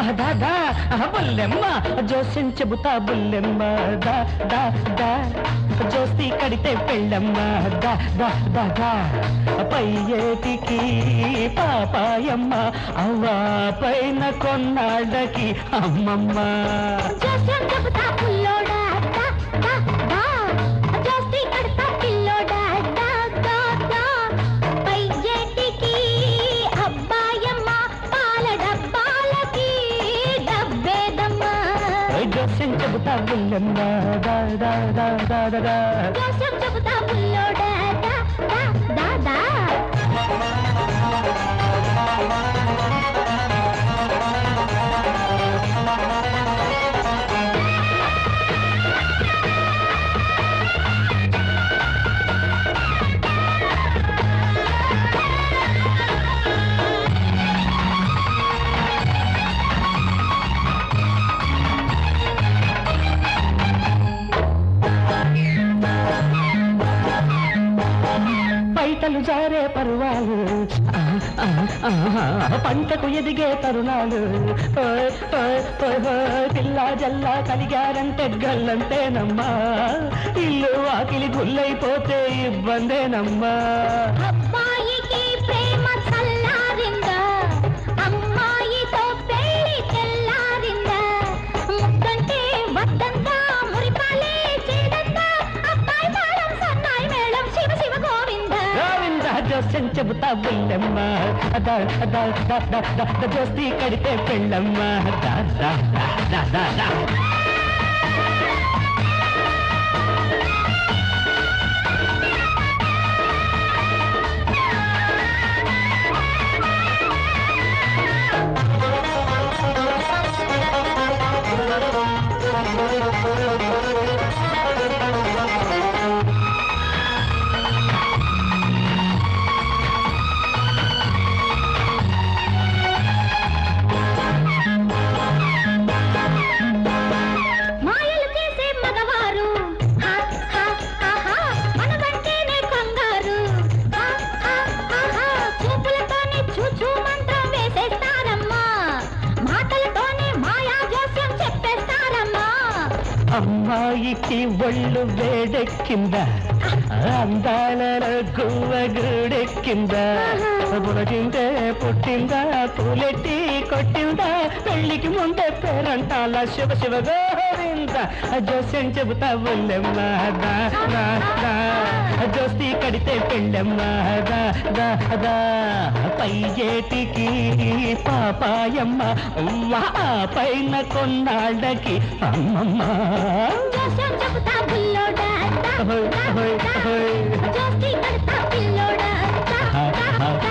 దా దా బుల్లెమ్మ జోస్యం చెబుతా బుల్లెమ్మ దా దా దా జోస్తి కడితే పెళ్ళమ్మ దా దా దా దా పై ఏటికి పాపాయమ్మ అవ్వా పైన కొన్నాళ్ళకి అమ్మమ్మ జోస్యం చెబుతా పుల్లోడా దా దా దా జోస్తి కడతా పిల్లోడా దా దా దా పై ఏటికి అబ్బాయమ్మ పాల డబ్బాలకి డబ్బేదమ్మా జోస్యం చెబుతా బుల్లెమ్మ దా దా దా దా దా దా జోస్యం చెబుతా పుల్లోడా దా దా దా దా పైటలు జారే పరువాలు ఆ, ఆ, ఆ, పంటకు ఎదిగే తరుణాలు ఓయ్, ఓయ్, ఓయ్, ఓయ్, పిల్ల జల్లా కలిగారంటే గల్లంతేనమ్మా ఇల్లు వాకిలి గుల్లైపోతే ఇబ్బందేనమ్మా అబ్బాయికి ప్రేమ చల్లారిందా అమ్మాయితో పెళ్లి తెల్లారిందా ముద్దంటే వద్దంతా మురిపాలే చేదంతా అబ్బాయి మేళం సన్నాయి మేళం శివ శివ గోవింద గోవింద జోస్యం చెబుతా బుల్లెమ్మ దా, దా, దా, దా, దా, దా, జోస్తి కడితే పెళ్ళమ్మ దా, దా, దా, దా, దా, దా. మాయలు చేసే మగవారు హా, హా, హా, హా, మనకంటేనే కంగారు హా, హా, హా, హా, చూపులతోనే చూచూ మంత్రం వేసేస్తారమ్మా మాటలతోనే మాయా జోస్యం చెప్పేస్తారమ్మా అమ్మాయికి ఒళ్ళు వేడెక్కిందా అందాలలో గువ్వ గూడెక్కిందా పులకిందే పుట్టిందా పూలెట్టి కొట్టిందా పెళ్లికి ముందే పేరంటాల శివ శివ గోవింద జోస్యం చెబుతా బుల్లెమ్మ దా, దా, దా. జోస్తి కడితే పెళ్ళమ్మ దా, దా, దా. పై ఏటికి పాపాయమ్మ ఉవ్వా, పైన కొన్నాళ్ళకి అమ్మమ్మ జోస్యం చెబుతా బుల్లోడా దా, అహోయ్, దా, అహోయ్, దా. అహోయ్. జోస్తి కడతా పిల్లోడా దా, దా, దా.